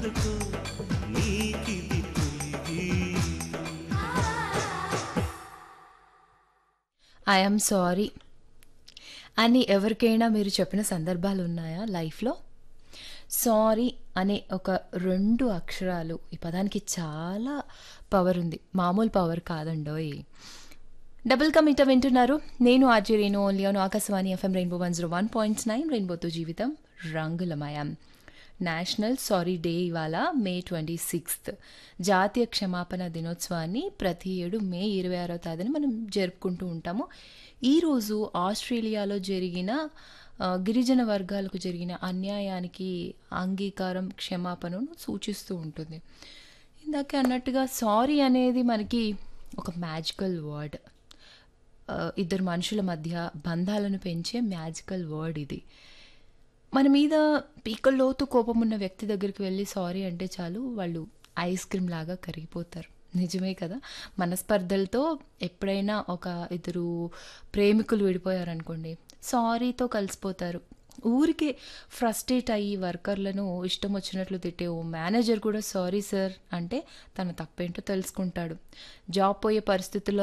ఎందుకు నీకిది తొలిగి I'm sorry అని ఎవరికైనా మీరు చెప్పిన సందర్భాలు ఉన్నాయా లైఫ్లో సారీ అనే ఒక రెండు అక్షరాలు ఈ పదానికి చాలా పవర్ ఉంది మామూలు పవర్ కాదండోయ్ డబుల్ కమిట వింటున్నారు నేను RJ Renu only on Akashvani FM rainbow one zero one point nine రెయిన్బోతో జీవితం రంగులమయం నేషనల్ సారీ డే ఇవాళ మే ట్వంటీ సిక్స్త్ జాతీయ క్షమాపణ దినోత్సవాన్ని ప్రతి ఏడు మే ఇరవై ఆరో తేదీని మనం జరుపుకుంటూ ఉంటాము ఈరోజు ఆస్ట్రేలియాలో జరిగిన ఆ, గిరిజన వర్గాలకు జరిగిన అన్యాయానికి అంగీకారం క్షమాపణను సూచిస్తూ ఉంటుంది ఇందాక అన్నట్టుగా సారీ అనేది మనకి ఒక మ్యాజికల్ వర్డ్ ఆ, ఇద్దరు మనుషుల మధ్య బంధాలను పెంచే మ్యాజికల్ వర్డ్ ఇది మన మీద పీకల్లోతు కోపం ఉన్న వ్యక్తి దగ్గరికి వెళ్ళి సారీ అంటే చాలు వాళ్ళు ఐస్ క్రీమ్ లాగా కరిగిపోతారు నిజమే కదా మనస్పర్ధలతో ఎప్పుడైనా ఒక ఇద్దరు ప్రేమికులు విడిపోయారనుకోండి సారీతో కలిసిపోతారు ఊరికే ఫ్రస్ట్రేట్ అయ్యి వర్కర్లను ఇష్టం వచ్చినట్లు తిట్టే ఓ మేనేజర్ కూడా సారీ సార్ అంటే తన తప్పేంటో తెలుసుకుంటాడు జాబ్ పోయే పరిస్థితుల్లో